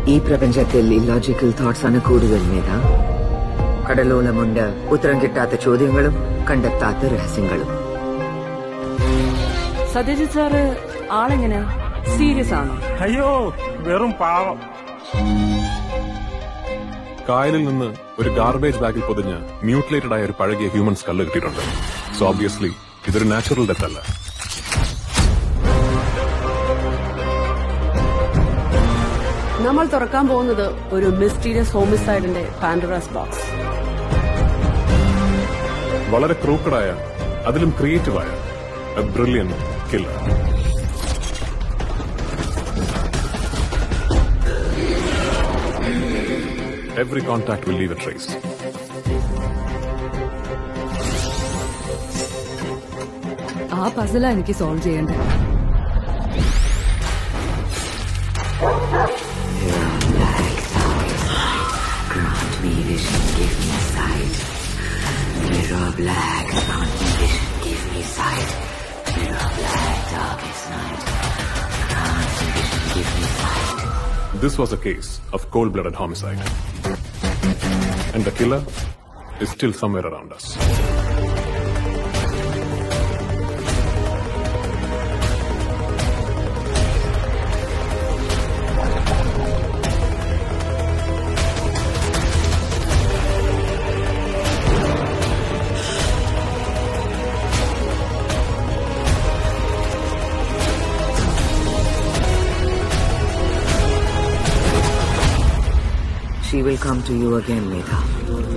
ഈ പ്രപഞ്ചത്തിൽ illogical thoughts ആണ് കൂടുതൽ മേധ കടലോളമുണ്ട് ഉത്തരം കിട്ടാത്ത ചോദ്യങ്ങളും കണ്ടെത്താത്ത രഹസ്യങ്ങളും സത്യജിത് സാറ് ആളെങ്ങനെ സീരിയസ് ആണോ അയ്യോ വെറും പാവം കായലിൽ നിന്ന് ഒരു ഗാർബേജ് ബാഗിൽ പൊതിഞ്ഞ് മ്യൂട്ടിലേറ്റഡ് ആയ ഒരു പഴകിയ ഹ്യൂമൻ സ്കല്ല് കിട്ടിയിട്ടുണ്ട് സോ ഓബ്വിയസ്ലി ഇതൊരു നാച്ചുറൽ ഡെത്ത് അല്ല നമ്മൾ തുറക്കാൻ പോകുന്നത് ഒരു മിസ്റ്റീരിയസ് ഹോമിസൈഡിന്റെ പാൻഡറാസ് ബോക്സ് വളരെ ക്രൂക്കഡായ അതിലും ക്രിയേറ്റീവായ brilliant killer every contact will leave a trace ആ പസല എനിക്ക് സോൾവ് ചെയ്യണ്ടേ Grant me vision, give me sight. Mirror black, grant me vision, give me sight. Mirror black, darkest night. Grant me vision, give me sight. This was a case of cold-blooded homicide. And the killer is still somewhere around us. She will come to you again, Medha.